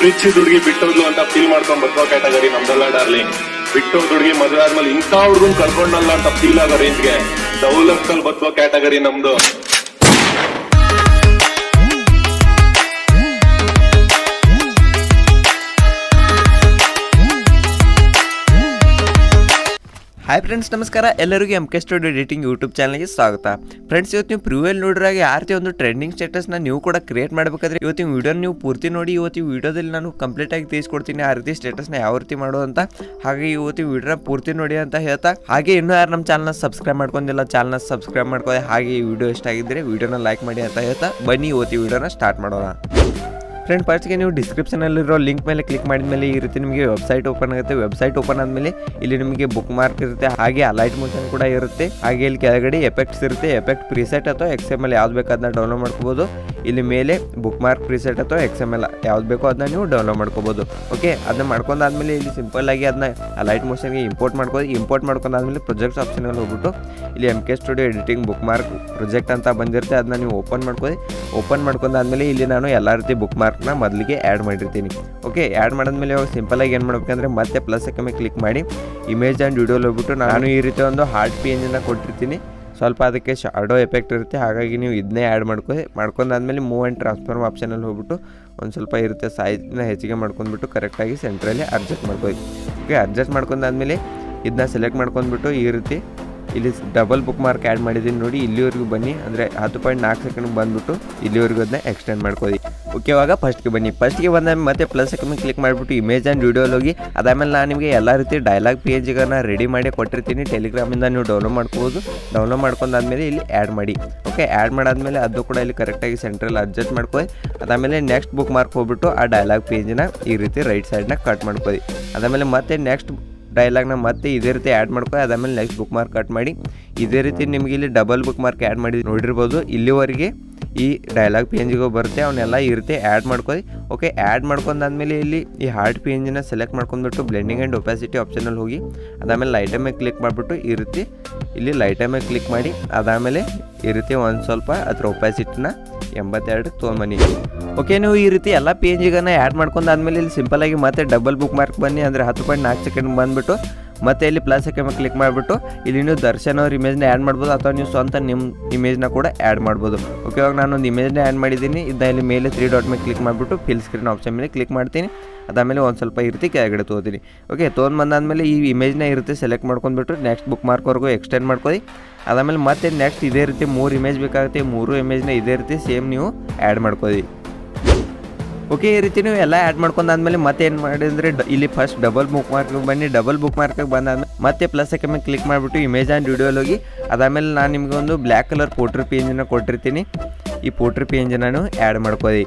ಪ್ರೀತಿ ಹುಡುಗಿ ಬಿಟ್ಟೋದ್ಲು ಅಂತ ಫೀಲ್ ಮಾಡ್ಕೊಂಡ್ ಬದುಕೋ ಕ್ಯಾಟಗರಿ ನಮ್ದಲ್ಲ ಡಾರ್ಲಿಂಗ್ ಬಿಟ್ಟೋದ್ ಹುಡುಗಿ ಮದುವೆ ಆದ್ಮೇಲೆ ಇಂಥ ಹುಡುಗನ್ ಕಳ್ಕೊಂಡಲ್ಲ ಅಂತ ಫೀಲ್ ಆಗೋ ರೇಂಜ್ಗೆ ದೌಲತ್ತಲ್ಲಿ ಬದುಕೋ ಕ್ಯಾಟಗರಿ ನಮ್ದು ಹಾಯ್ ಫ್ರೆಂಡ್ಸ್ ನಮಸ್ಕಾರ ಎಲ್ಲರಿಗೂ M K studio editing YouTube ಚಾನಲ್ಗೆ ಸ್ವಾಗತ ಫ್ರೆಂಡ್ಸ್ ಇವತ್ತು ನೀವು ಪ್ರಿವ್ಯೂಲ್ ನೋಡಿರಾಗ ಯಾವ ರೀತಿ ಒಂದು ಟ್ರೆಂಡಿಂಗ್ ಸ್ಟೇಟಸ್ನ ನೀವು ಕೂಡ ಕ್ರಿಯೇಟ್ ಮಾಡಬೇಕಾದ್ರೆ ಇವತ್ತಿನ ವಿಡಿಯೋ ನೀವು ಪೂರ್ತಿ ನೋಡಿ ಇವತ್ತು ವಿಡಿಯೋದಲ್ಲಿ ನಾನು ಕಂಪ್ಲೀಟ್ ಆಗಿ ತಿಳಿಸ್ಕೊಡ್ತೀನಿ ಆ ರೀತಿ ಸ್ಟೇಟಸ್ನ ಯಾವ ರೀತಿ ಮಾಡೋದು ಅಂತ ಹಾಗೆ ಇವತ್ತು ವಿಡಿಯೋನ ಪೂರ್ತಿ ನೋಡಿ ಅಂತ ಹೇಳ್ತಾ ಹಾಗೆ ಇನ್ನೂ ಯಾರು ನಮ್ಮ ಚಾನಲ್ನ ಸಬ್ಸ್ಕ್ರೈಬ್ ಮಾಡ್ಕೊಂಡಿಲ್ಲ ಚಾನಲ್ನ ಸಬ್ಸ್ಕ್ರೈಬ್ ಮಾಡ್ಕೊಳ್ಳಿ ಹಾಗೆ ಈ ವಿಡಿಯೋ ಇಷ್ಟ ಆಗಿದ್ದರೆ ವಿಡಿಯೋನ ಲೈಕ್ ಮಾಡಿ ಅಂತ ಹೇಳ್ತಾ ಬನ್ನಿ ಇವತ್ತು ವಿಡಿಯೋನ ಸ್ಟಾರ್ಟ್ ಮಾಡೋಣ ಫ್ರೆಂಡ್ ಫಸ್ಟ್ಗೆ ನೀವು ಡಿಸ್ಕ್ರಿಪ್ಷನಲ್ಲಿರೋ ಲಿಂಕ್ ಮೇಲೆ ಕ್ಲಿಕ್ ಮಾಡಿದ ಮೇಲೆ ಈ ರೀತಿ ನಿಮಗೆ ವೆಬ್ಸೈಟ್ ಓಪನ್ ಆಗುತ್ತೆ ವೆಬ್ಸೈಟ್ ಓಪನ್ ಆದಮೇಲೆ ಇಲ್ಲಿ ನಿಮಗೆ ಬುಕ್ ಮಾರ್ಕ್ ಇರುತ್ತೆ ಹಾಗೆ ಅಲೈಟ್ ಮೋಷನ್ ಕೂಡ ಇರುತ್ತೆ ಹಾಗೆ ಇಲ್ಲಿ ಕೆಳಗಡೆ ಎಫೆಕ್ಟ್ಸ್ ಇರುತ್ತೆ ಎಫೆಕ್ಟ್ ಪ್ರಿಸೆಟ್ ಅಥವಾ ಎಕ್ಸ್ ಎಮ್ ಎಲ್ ಯಾವ್ದು ಬೇಕು ಅದನ್ನ ಡೌನ್ಲೋಡ್ ಮಾಡ್ಕೋಬೋದು ಇಲ್ಲಿ ಮೇಲೆ ಬುಕ್ ಮಾರ್ಕ್ ಪ್ರಿಸೆಟ್ ಅಥವಾ ಎಕ್ಸ್ ಎಮ್ ಎಲ್ ಯಾವ್ದು ಬೇಕೋ ಅದನ್ನ ನೀವು ಡೌನ್ಲೋಡ್ ಮಾಡ್ಕೋಬೋದು ಓಕೆ ಅದನ್ನ ಮಾಡ್ಕೊಂಡಾದ್ಮೇಲೆ ಇಲ್ಲಿ ಸಿಂಪಲ್ ಆಗಿ ಅದನ್ನ ಅಲೈಟ್ ಮೋಷನ್ಗೆ ಇಂಪೋರ್ಟ್ ಮಾಡ್ಕೋದು ಇಂಪೋರ್ಟ್ ಮಾಡ್ಕೊಂಡಾದ್ಮೇಲೆ ಪ್ರೊಜೆಕ್ಟ್ಸ್ ಆಪ್ಷನಲ್ಲಿ ಹೋಗ್ಬಿಟ್ಟು ಇಲ್ಲಿ M K studio editing bookmark project ಅಂತ ಬಂದಿರುತ್ತೆ ಅದನ್ನ ನೀವು ಓಪನ್ ಮಾಡ್ಕೊಳ್ಳಿ ಓಪನ್ ಮಾಡ್ಕೊಂಡಾದ್ಮೇಲೆ ಇಲ್ಲಿ ನಾನು ಎಲ್ಲ ರೀತಿ ಬುಕ್ ಮಾರ್ಕ್ನ ಮೊದಲಿಗೆ ಆ್ಯಡ್ ಮಾಡಿರ್ತೀನಿ ಓಕೆ ಆ್ಯಡ್ ಮಾಡಿದ್ಮೇಲೆ ಇವಾಗ ಸಿಂಪಲಾಗಿ ಏನು ಮಾಡ್ಬೇಕಂದ್ರೆ ಮತ್ತೆ ಪ್ಲಸ್ ಮೇಲೆ ಕ್ಲಿಕ್ ಮಾಡಿ ಇಮೇಜ್ ಆ್ಯಂಡ್ ವಿಡಿಯೋಲಿ ಹೋಗ್ಬಿಟ್ಟು ನಾನು ಈ ರೀತಿ ಒಂದು ಹಾರ್ಟ್ ಪೇಂಜನ್ನು ಕೊಟ್ಟಿರ್ತೀನಿ ಸ್ವಲ್ಪ ಅದಕ್ಕೆ ಶಾಡೋ ಎಫೆಕ್ಟ್ ಇರುತ್ತೆ ಹಾಗಾಗಿ ನೀವು ಇದನ್ನೇ ಆ್ಯಡ್ ಮಾಡ್ಕೊಳ್ಳಿ ಮಾಡ್ಕೊಂಡಾದ್ಮೇಲೆ ಮೂವ್ ಆ್ಯಂಡ್ ಟ್ರಾನ್ಸ್ಫಾರ್ಮ್ ಆಪ್ಷನಲ್ಲಿ ಹೋಗ್ಬಿಟ್ಟು ಒಂದು ಸ್ವಲ್ಪ ಇರುತ್ತೆ ಸೈಜ್ನ ಹೆಚ್ಚಿಗೆ ಮಾಡ್ಕೊಂಡ್ಬಿಟ್ಟು ಕರೆಕ್ಟಾಗಿ ಸೆಂಟ್ರಲ್ಲಿ ಅಡ್ಜಸ್ಟ್ ಮಾಡ್ಕೊಳ್ಳಿ ಓಕೆ ಅಡ್ಜಸ್ಟ್ ಮಾಡ್ಕೊಂಡಾದ್ಮೇಲೆ ಇದನ್ನ ಸೆಲೆಕ್ಟ್ ಮಾಡ್ಕೊಂಡ್ಬಿಟ್ಟು ಈ ರೀತಿ ಇಲ್ಲಿ ಡಬಲ್ ಬುಕ್ ಮಾರ್ಕ್ ಆ್ಯಡ್ ಮಾಡಿದ್ದೀನಿ ನೋಡಿ ಇಲ್ಲಿವರೆಗೂ ಬನ್ನಿ ಅಂದರೆ ಹತ್ತು ಪಾಯಿಂಟ್ ನಾಲ್ಕು ಸೆಕೆಂಡ್ ಬಂದುಬಿಟ್ಟು ಇಲ್ಲಿವರೆಗೂ ಅದನ್ನ ಎಕ್ಸ್ಟೆಂಡ್ ಮಾಡ್ಕೊಳ್ಳಿ ಓಕೆ ಇವಾಗ ಫಸ್ಟ್ಗೆ ಬನ್ನಿ ಫಸ್ಟ್ಗೆ ಬಂದ ಮತ್ತೆ ಪ್ಲಸ್ ಸೆಕೆಂಡ್ ಕ್ಲಿಕ್ ಮಾಡಿಬಿಟ್ಟು ಇಮೇಜ್ ಆ್ಯಂಡ್ ವಿಡಿಯೋಲಿ ಹೋಗಿ ಅದಾದಮೇಲೆ ನಾನು ನಿಮಗೆ ಎಲ್ಲ ರೀತಿ ಡೈಲಾಗ್ ಪೇಜ್ಗಳನ್ನ ರೆಡಿ ಮಾಡಿ ಕೊಟ್ಟಿರ್ತೀನಿ ಟೆಲಿಗ್ರಾಮಿಂದ ನೀವು ಡೌನ್ಲೋಡ್ ಮಾಡ್ಕೋಬೋದು ಡೌನ್ಲೋಡ್ ಮಾಡ್ಕೊಂಡಾದ್ಮೇಲೆ ಇಲ್ಲಿ ಆ್ಯಡ್ ಮಾಡಿ ಓಕೆ ಆ್ಯಡ್ ಮಾಡಾದ್ಮೇಲೆ ಅದು ಕೂಡ ಇಲ್ಲಿ ಕರೆಕ್ಟಾಗಿ ಸೆಂಟ್ರಲ್ಲಿ ಅಡ್ಜಸ್ಟ್ ಮಾಡ್ಕೊಳ್ಳಿ ಅದಾದಮೇಲೆ ನೆಕ್ಸ್ಟ್ ಬುಕ್ ಮಾರ್ಕ್ ಹೋಗ್ಬಿಟ್ಟು ಆ ಡೈಲಾಗ್ ಪೇಜ್ನ ಈ ರೀತಿ ರೈಟ್ ಸೈಡ್ನ ಕಟ್ ಮಾಡ್ಕೊಳ್ಳಿ ಅದಾದಮೇಲೆ ಮತ್ತೆ ನೆಕ್ಸ್ಟ್ ಡೈಲಾಗ್ನ ಮತ್ತೆ ಇದೇ ರೀತಿ ಆ್ಯಡ್ ಮಾಡ್ಕೊಳ್ಳಿ ಅದಾದಮೇಲೆ ನೆಕ್ಸ್ಟ್ ಬುಕ್ ಮಾರ್ಕ್ ಕಟ್ ಮಾಡಿ ಇದೇ ರೀತಿ ನಿಮಗೆ ಇಲ್ಲಿ ಡಬಲ್ ಬುಕ್ ಮಾರ್ಕ್ ಆ್ಯಡ್ ಮಾಡಿ ನೋಡಿರ್ಬೋದು ಇಲ್ಲಿವರೆಗೆ ಈ ಡೈಲಾಗ್ ಪೇಂಜಿಗೆ ಬರುತ್ತೆ ಅವನ್ನೆಲ್ಲ ಈ ರೀತಿ ಆ್ಯಡ್ ಮಾಡ್ಕೊಳ್ಳಿ ಓಕೆ ಆ್ಯಡ್ ಮಾಡ್ಕೊಂಡಾದ್ಮೇಲೆ ಇಲ್ಲಿ ಈ ಹಾರ್ಟ್ ಪೇಂಜನ್ನ ಸೆಲೆಕ್ಟ್ ಮಾಡ್ಕೊಂಡ್ಬಿಟ್ಟು ಬ್ಲೆಂಡಿಂಗ್ ಆ್ಯಂಡ್ ಒಪಾಸಿಟಿ ಆಪ್ಷನಲ್ಲಿ ಹೋಗಿ ಅದಾದಮೇಲೆ ಲೈಟ್ ಮೇಲೆ ಕ್ಲಿಕ್ ಮಾಡಿಬಿಟ್ಟು ಈ ರೀತಿ ಇಲ್ಲಿ ಲೈಟ್ ಮೇಲೆ ಕ್ಲಿಕ್ ಮಾಡಿ ಅದಾದಮೇಲೆ ಈ ರೀತಿ ಒಂದು ಸ್ವಲ್ಪ ಅದ್ರ ಒಪಾಸಿಟಿನ ಎಂಬತ್ತೆರಡು ತೊಗೊಂಬನ್ನಿ ಓಕೆ ನೀವು ಈ ರೀತಿ ಎಲ್ಲ ಪೇಜಿಗನ್ನ ಆ್ಯಡ್ ಮಾಡ್ಕೊಂಡಾದ್ಮೇಲೆ ಇಲ್ಲಿ ಸಿಂಪಲಾಗಿ ಮತ್ತೆ ಡಬಲ್ ಬುಕ್ ಮಾರ್ಕ್ ಬನ್ನಿ ಅಂದರೆ ಹತ್ತು ಪಾಯಿಂಟ್ ನಾಲ್ಕು ಸೆಕೆಂಡ್ ಬಂದುಬಿಟ್ಟು ಮತ್ತೆ ಇಲ್ಲಿ ಪ್ಲಸ್ ಮೇಲೆ ಕ್ಲಿಕ್ ಮಾಡಿಬಿಟ್ಟು ಇಲ್ಲಿ ನೀವು ದರ್ಶನ್ ಅವ್ರ ಇಮೇಜ್ನ ಆ್ಯಡ್ ಮಾಡ್ಬೋದು ಅಥವಾ ನೀವು ಸ್ವಂತ ನಿಮ್ಮ ಇಮೇಜ್ನ ಕೂಡ ಆ್ಯಡ್ ಮಾಡ್ಬೋದು ಓಕೆ ಇವಾಗ ನಾನು ಒಂದು ಇಮೇಜ್ನ ಆ್ಯಡ್ ಮಾಡಿದ್ದೀನಿ ಇದನ್ನ ಇಲ್ಲಿ ಮೇಲೆ ತ್ರೀ ಡಾಟ್ ಮೇಲೆ ಕ್ಲಿಕ್ ಮಾಡಿಬಿಟ್ಟು ಫಿಲ್ ಸ್ಕ್ರೀನ್ ಆಪ್ಷನ್ ಮೇಲೆ ಕ್ಲಿಕ್ ಮಾಡ್ತೀನಿ ಅದಾದಮೇಲೆ ಒಂದು ಸ್ವಲ್ಪ ಈ ರೀತಿ ಕೆಳಗಡೆ ತೊಗೋತೀನಿ ಓಕೆ ತೊಗೊಂಡು ಬಂದಾದಮೇಲೆ ಈ ಇಮೇಜ್ನ ಈ ರೀತಿ ಸೆಲೆಕ್ಟ್ ಮಾಡ್ಕೊಂಡ್ಬಿಟ್ಟು ನೆಕ್ಸ್ಟ್ ಬುಕ್ ಮಾರ್ಕ್ವರೆಗೂ ಎಕ್ಸ್ಟೆಂಡ್ ಮಾಡ್ಕೊಳ್ಳಿ ಅದಾದಮೇಲೆ ಮತ್ತೆ ನೆಕ್ಸ್ಟ್ ಇದೇ ರೀತಿ ಮೂರು ಇಮೇಜ್ ಬೇಕಾಗುತ್ತೆ ಈ ಮೂರು ಇಮೇಜ್ನ ಇದೇ ರೀತಿ ಸೇಮ್ ನೀವು ಆ್ಯಡ್ ಮಾಡ್ಕೊಳ್ಳಿ ಓಕೆ ಈ ರೀತಿ ನೀವು ಎಲ್ಲ ಆ್ಯಡ್ ಮಾಡ್ಕೊಂಡಾದ್ಮೇಲೆ ಮತ್ತೆ ಏನು ಮಾಡಿದ್ರೆ ಇಲ್ಲಿ ಫಸ್ಟ್ ಡಬಲ್ ಬುಕ್ ಮಾರ್ಕ್ ಬನ್ನಿ ಡಬಲ್ ಬುಕ್ ಮಾರ್ಕಿಗೆ ಬಂದಾದ್ಮೇಲೆ ಮತ್ತೆ ಪ್ಲಸ್ ಮೇಲೆ ಕ್ಲಿಕ್ ಮಾಡಿಬಿಟ್ಟು ಇಮೇಜ್ ಆ್ಯಂಡ್ ವಿಡಿಯೋಲಿ ಹೋಗಿ ಅದಾದಮೇಲೆ ನಾನು ನಿಮಗೆ ಒಂದು ಬ್ಲ್ಯಾಕ್ ಕಲರ್ ಪೋಟ್ರ್ ಪೇಂಜನ್ನು ಕೊಟ್ಟಿರ್ತೀನಿ ಈ ಪೋಟ್ರ್ ಪೇಂಜನ್ನು ನಾನು ಆ್ಯಡ್ ಮಾಡ್ಕೊಳ್ಳಿ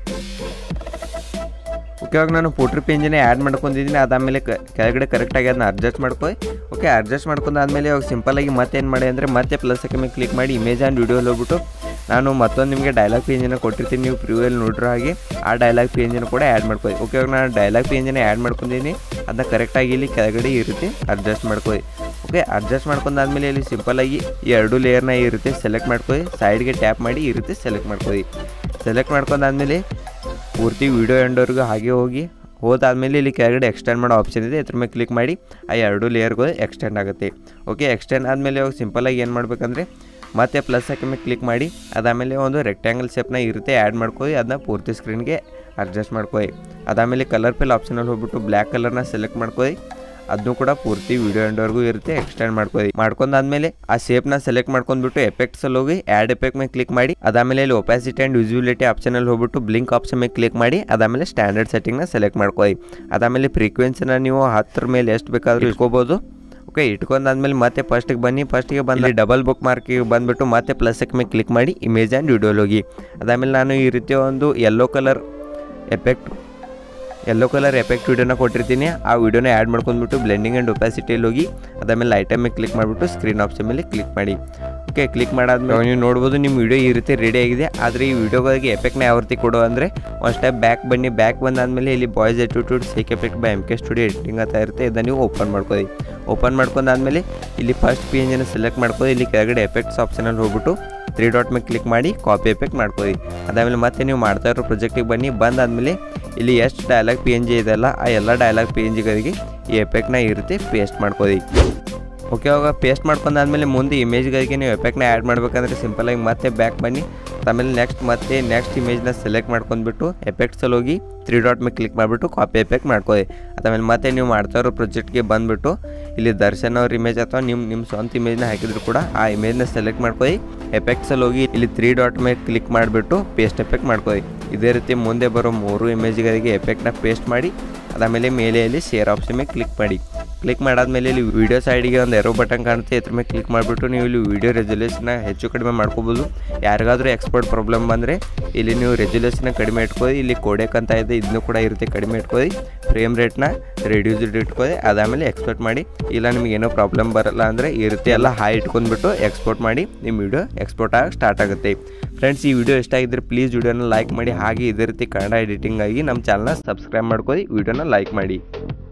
ಓಕೆ ಇವಾಗ ನಾನು ಫೋಟ್ರ್ ಪೇಂಜನ್ನೇ ಆ್ಯಡ್ ಮಾಡ್ಕೊಂಡಿದ್ದೀನಿ ಅದಾದಮೇಲೆ ಕೆಳಗಡೆ ಕರೆಕ್ಟಾಗಿ ಅದನ್ನ ಅಡ್ಜಸ್ಟ್ ಮಾಡ್ಕೊಳ್ಳಿ ಓಕೆ ಅಡ್ಜಸ್ಟ್ ಮಾಡ್ಕೊಂಡಾದ್ಮೇಲೆ ಇವಾಗ ಸಿಂಪಲಾಗಿ ಮತ್ತೆ ಏನು ಮಾಡಿ ಅಂದರೆ ಮತ್ತೆ ಪ್ಲಸ್ ಮೇಲೆ ಕ್ಲಿಕ್ ಮಾಡಿ ಇಮೇಜ್ ಆ್ಯಂಡ್ ವಿಡಿಯೋಲಿ ಹೋಗ್ಬಿಟ್ಟು ನಾನು ಮತ್ತೊಂದು ನಿಮಗೆ ಡೈಲಾಗ್ ಪೇಂಜನ್ನು ಕೊಟ್ಟಿರ್ತೀನಿ ನೀವು ಪ್ರಿವ್ಯೂಯಲ್ಲಿ ನೋಡಿರೋ ಹಾಗೆ ಆ ಡೈಲಾಗ್ ಪೇಂಜನ್ನು ಕೂಡ ಆ್ಯಡ್ ಮಾಡ್ಕೊಳ್ಳಿ ಓಕೆ ಇವಾಗ ನಾನು ಡೈಲಾಗ್ ಪೇಂಜನ್ನೇ ಆ್ಯಡ್ ಮಾಡ್ಕೊಂಡಿದ್ದೀನಿ ಅದನ್ನ ಕರೆಕ್ಟಾಗಿ ಇಲ್ಲಿ ಕೆಳಗಡೆ ಈ ರೀತಿ ಅಡ್ಜಸ್ಟ್ ಮಾಡ್ಕೊಳ್ಳಿ ಓಕೆ ಅಡ್ಜಸ್ಟ್ ಮಾಡ್ಕೊಂಡಾದ್ಮೇಲೆ ಇಲ್ಲಿ ಸಿಂಪಲಾಗಿ ಈ ಎರಡು ಲೇಯರ್ನ ಈ ರೀತಿ ಸೆಲೆಕ್ಟ್ ಮಾಡ್ಕೊಳ್ಳಿ ಸೈಡ್ಗೆ ಟ್ಯಾಪ್ ಮಾಡಿ ಈ ರೀತಿ ಸೆಲೆಕ್ಟ್ ಮಾಡ್ಕೊಳ್ಳಿ ಸೆಲೆಕ್ಟ್ ಮಾಡ್ಕೊಂಡಾದ್ಮೇಲೆ ಪೂರ್ತಿ ವೀಡಿಯೋ ಎಂಡವರೆಗೂ ಹಾಗೆ ಹೋಗಿ ಹೋದಾದ್ಮೇಲೆ ಇಲ್ಲಿ ಕೆಳಗಡೆ ಎಕ್ಸ್ಟೆಂಡ್ ಮಾಡೋ ಆಪ್ಷನ್ ಇದೆ ಇದ್ರ ಮೇಲೆ ಕ್ಲಿಕ್ ಮಾಡಿ ಆ ಎರಡು ಲೇಯರ್ಗಳು ಎಕ್ಸ್ಟೆಂಡ್ ಆಗುತ್ತೆ ಓಕೆ ಎಕ್ಸ್ಟೆಂಡ್ ಆದಮೇಲೆ ಇವಾಗ ಸಿಂಪಲಾಗಿ ಏನು ಮಾಡಬೇಕಂದ್ರೆ ಮತ್ತೆ ಪ್ಲಸ್ ಹಾಕಿ ಮೇಲೆ ಕ್ಲಿಕ್ ಮಾಡಿ ಅದಾದಮೇಲೆ ಒಂದು ರೆಕ್ಟ್ಯಾಂಗಲ್ ಶೇಪ್ನ ಈ ರೀತಿ ಆ್ಯಡ್ ಮಾಡ್ಕೊಳ್ಳಿ ಅದನ್ನ ಪೂರ್ತಿ ಸ್ಕ್ರೀನ್ಗೆ ಅಡ್ಜಸ್ಟ್ ಮಾಡ್ಕೊಳ್ಳಿ ಅದಾದಮೇಲೆ ಕಲರ್ ಫಿಲ್ ಆಪ್ಷನಲ್ಲಿ ಹೋಗ್ಬಿಟ್ಟು ಬ್ಲ್ಯಾಕ್ ಕಲರ್ನ ಸೆಲೆಕ್ಟ್ ಮಾಡ್ಕೊಳ್ಳಿ ಅದನ್ನು ಕೂಡ ಪೂರ್ತಿ ವಿಡಿಯೋ ಎಂಡವರೆಗೂ ಇರುತ್ತೆ ಎಕ್ಸ್ಟೆಂಡ್ ಮಾಡ್ಕೊಳ್ಳಿ ಮಾಡ್ಕೊಂಡಾದ್ಮೇಲೆ ಆ ಶೇಪ್ನ ಸೆಲೆಕ್ಟ್ ಮಾಡ್ಕೊಂಡ್ಬಿಟ್ಟು ಎಫೆಕ್ಟ್ಸ್ ಅಲ್ಲಿ ಹೋಗಿ ಆ್ಯಡ್ ಎಫೆಕ್ಟ್ ಮೇಲೆ ಕ್ಲಿಕ್ ಮಾಡಿ ಅದಾದಮೇಲೆ ಇಲ್ಲಿ ಒಪಾಸಿಟಿ ಆ್ಯಂಡ್ ವಿಸಿಬಿಲಿಟಿ ಆಪ್ಷನಲ್ಲಿ ಹೋಗ್ಬಿಟ್ಟು ಬ್ಲಿಂಕ್ ಆಪ್ಷನ್ ಮೇಲೆ ಕ್ಲಿಕ್ ಮಾಡಿ ಅದಾದಮೇಲೆ ಸ್ಟ್ಯಾಂಡರ್ಡ್ ಸೆಟ್ಟಿಂಗ್ನ ಸೆಲೆಕ್ಟ್ ಮಾಡ್ಕೊಳ್ಳಿ ಅದಾದಮೇಲೆ ಫ್ರೀಕ್ವೆನ್ಸಿನ ನೀವು ಹತ್ತರ ಮೇಲೆ ಎಷ್ಟು ಬೇಕಾದರೂ ಇಟ್ಕೋಬೋದು ಓಕೆ ಇಟ್ಕೊಂಡಾದ್ಮೇಲೆ ಮತ್ತೆ ಫಸ್ಟಿಗೆ ಬನ್ನಿ ಫಸ್ಟಿಗೆ ಬಂದು ಡಬಲ್ ಬುಕ್ ಮಾರ್ಕಿಗೆ ಬಂದುಬಿಟ್ಟು ಮತ್ತೆ ಪ್ಲಸ್ಗೆ ಮೇಲೆ ಕ್ಲಿಕ್ ಮಾಡಿ ಇಮೇಜ್ ಆ್ಯಂಡ್ ವಿಡಿಯೋಲಿ ಹೋಗಿ ಅದಾದಮೇಲೆ ನಾನು ಈ ರೀತಿಯ ಒಂದು yellow colour effect yellow colour effect ವಿಡಿಯೋನ ಕೊಟ್ಟಿರ್ತೀನಿ ಆ ವಿಡಿಯೋನ ಆ್ಯಡ್ ಮಾಡ್ಕೊಂಡ್ಬಿಟ್ಟು ಬ್ಲೆಂಡಿಂಗ್ ಆ್ಯಂಡ್ ಒಪಾಸಿಟಿಯಲ್ಲಿ ಹೋಗಿ ಅದಾದಮೇಲೆ ಐಟಮ್ ಮೇಲೆ ಕ್ಲಿಕ್ ಮಾಡಿಬಿಟ್ಟು ಸ್ಕ್ರೀನ್ ಆಪ್ಷನ್ ಮೇಲೆ ಕ್ಲಿಕ್ ಮಾಡಿ ಓಕೆ ಕ್ಲಿಕ್ ಮಾಡಾದ್ಮೇಲೆ ನೀವು ನೋಡ್ಬೋದು ನಿಮ್ಮ ವಿಡಿಯೋ ಈ ರೀತಿ ರೆಡಿ ಆಗಿದೆ ಆದರೆ ಈ ವಿಡಿಯೋಗಳಿಗೆ ಎಫೆಕ್ಟ್ನ ಯಾವ ರೀತಿ ಕೊಡೋ ಅಂದರೆ ಒಂದು ಸ್ಟೆಪ್ ಬ್ಯಾಕ್ ಬನ್ನಿ ಬ್ಯಾಕ್ ಬಂದಾದ್ಮೇಲೆ ಇಲ್ಲಿ boys attitude shake effect by M K studio editing ಅಂತ ಇರುತ್ತೆ ಇದನ್ನು ನೀವು ಓಪನ್ ಮಾಡ್ಕೊಳ್ಳಿ ಓಪನ್ ಮಾಡ್ಕೊಂಡಾದ್ಮೇಲೆ ಇಲ್ಲಿ ಫಸ್ಟ್ ಪೇಜನ್ನು ಸೆಲೆಕ್ಟ್ ಮಾಡ್ಕೊಳ್ಳಿ ಇಲ್ಲಿ ಕೆಳಗಡೆ ಎಫೆಕ್ಟ್ಸ್ ಆಪ್ಷನಲ್ಲಿ ಹೋಗ್ಬಿಟ್ಟು ತ್ರೀ ಡಾಟ್ ಮೇಲೆ ಕ್ಲಿಕ್ ಮಾಡಿ ಕಾಪಿ ಎಫೆಕ್ಟ್ ಮಾಡ್ಕೊಳ್ಳಿ ಅದಾದಮೇಲೆ ಮತ್ತೆ ನೀವು ಮಾಡ್ತಾ ಇರೋ ಪ್ರೊಜೆಕ್ಟಿಗೆ ಬನ್ನಿ ಬಂದಾದಮೇಲೆ ಇಲ್ಲಿ ಎಷ್ಟು ಡೈಲಾಗ್ ಪಿ ಎನ್ ಜಿ ಇದೆಲ್ಲ ಆ ಎಲ್ಲ ಡೈಲಾಗ್ ಪಿ ಎನ್ ಜಿಗಳಿಗೆ ಈ ಎಫೆಕ್ಟ್ನ ಈ ರೀತಿ ಪೇಸ್ಟ್ ಮಾಡ್ಕೋದಿ ಓಕೆ ಅವಾಗ ಪೇಸ್ಟ್ ಮಾಡ್ಕೊಂಡಾದ್ಮೇಲೆ ಮುಂದೆ ಇಮೇಜ್ಗಳಿಗೆ ನೀವು ಎಫೆಕ್ಟ್ನ ಆ್ಯಡ್ ಮಾಡ್ಬೇಕಂದ್ರೆ ಸಿಂಪಲಾಗಿ ಮತ್ತೆ ಬ್ಯಾಕ್ ಬನ್ನಿ ಆಮೇಲೆ ನೆಕ್ಸ್ಟ್ ಮತ್ತೆ ನೆಕ್ಸ್ಟ್ ಇಮೇಜ್ನ ಸೆಲೆಕ್ಟ್ ಮಾಡ್ಕೊಂಡ್ಬಿಟ್ಟು ಎಫೆಕ್ಟ್ಸಲ್ಲಿ ಹೋಗಿ ತ್ರೀ ಡಾಟ್ ಮೇಲೆ ಕ್ಲಿಕ್ ಮಾಡಿಬಿಟ್ಟು ಕಾಪಿ ಎಫೆಕ್ಟ್ ಮಾಡ್ಕೊಳ್ಳಿ ಅದಾದ್ಮೇಲೆ ಮತ್ತೆ ನೀವು ಮಾಡ್ತಾ ಇರೋ ಪ್ರೊಜೆಕ್ಟ್ಗೆ ಬಂದುಬಿಟ್ಟು ಇಲ್ಲಿ ದರ್ಶನ್ ಅವ್ರ ಇಮೇಜ್ ಅಥವಾ ನಿಮ್ಮ ನಿಮ್ಮ ಸ್ವಂತ ಇಮೇಜ್ನ ಹಾಕಿದ್ರು ಕೂಡ ಆ ಇಮೇಜ್ನ ಸೆಲೆಕ್ಟ್ ಮಾಡ್ಕೊಳ್ಳಿ ಎಫೆಕ್ಟ್ಸಲ್ಲಿ ಹೋಗಿ ಇಲ್ಲಿ ತ್ರೀ ಡಾಟ್ ಮೇಲೆ ಕ್ಲಿಕ್ ಮಾಡಿಬಿಟ್ಟು ಪೇಸ್ಟ್ ಎಫೆಕ್ಟ್ ಮಾಡ್ಕೊಳ್ಳಿ ಇದೇ ರೀತಿ ಮುಂದೆ ಬರೋ ಮೂರು ಇಮೇಜ್ಗಳಿಗೆ ಎಫೆಕ್ಟ್ನ ಪೇಸ್ಟ್ ಮಾಡಿ ಅದಾದಮೇಲೆ ಮೇಲೆ ಇಲ್ಲಿ ಶೇರ್ ಆಪ್ಷನ್ ಮೇಲೆ ಕ್ಲಿಕ್ ಮಾಡಿ ಕ್ಲಿಕ್ ಮಾಡಾದ್ಮೇಲೆ ಇಲ್ಲಿ ವಿಡಿಯೋ ಸೈಡಿಗೆ ಒಂದು ಎರೋ ಬಟನ್ ಕಾಣುತ್ತೆ ಇದ್ರ ಮೇಲೆ ಕ್ಲಿಕ್ ಮಾಡಿಬಿಟ್ಟು ನೀವು ಇಲ್ಲಿ ವಿಡಿಯೋ ರೆಜುಲೇಷನ್ನ ಹೆಚ್ಚು ಕಡಿಮೆ ಮಾಡ್ಕೋಬೋದು ಯಾರಿಗಾದ್ರೂ ಎಕ್ಸ್ಪೋರ್ಟ್ ಪ್ರಾಬ್ಲಮ್ ಬಂದರೆ ಇಲ್ಲಿ ನೀವು ರೆಜುಲೇಷನ್ನ ಕಡಿಮೆ ಇಟ್ಕೊಳ್ಳಿ ಇಲ್ಲಿ ಕೋಡೆಕ್ ಅಂತ ಇದೆ ಇದನ್ನು ಕೂಡ ಇರುತ್ತೆ ಕಡಿಮೆ ಇಟ್ಕೊಳ್ಳಿ ಫ್ರೇಮ್ ರೇಟ್ನ ರೆಡ್ಯೂಸ್ಡ್ ಇಟ್ಕೊಳ್ಳಿ ಅದಾದಮೇಲೆ ಎಕ್ಸ್ಪೋರ್ಟ್ ಮಾಡಿ ಇಲ್ಲ ನಿಮ್ಗೆ ಏನೋ ಪ್ರಾಬ್ಲಮ್ ಬರಲ್ಲ ಅಂದರೆ ಈ ರೀತಿ ಎಲ್ಲ ಹೈ ಇಟ್ಕೊಂಡ್ಬಿಟ್ಟು ಎಕ್ಸ್ಪೋರ್ಟ್ ಮಾಡಿ ನಿಮ್ಮ ವಿಡಿಯೋ ಎಕ್ಸ್ಪೋರ್ಟ್ ಆಗಿ ಸ್ಟಾರ್ಟ್ ಆಗುತ್ತೆ ಫ್ರೆಂಡ್ಸ್ ಈ ವಿಡಿಯೋ ಇಷ್ಟ ಆಗಿದ್ರೆ ಪ್ಲೀಸ್ ವಿಡಿಯೋನ ಲೈಕ್ ಮಾಡಿ ಹಾಗೆ ಇದೇ ರೀತಿ ಕನ್ನಡ ಎಡಿಟಿಂಗ್ ಆಗಿ ನಮ್ಮ ಚಾನಲ್ನ ಸಬ್ಸ್ಕ್ರೈಬ್ ಮಾಡ್ಕೊಳ್ಳಿ ವಿಡಿಯೋನ ಲೈಕ್ ಮಾಡಿ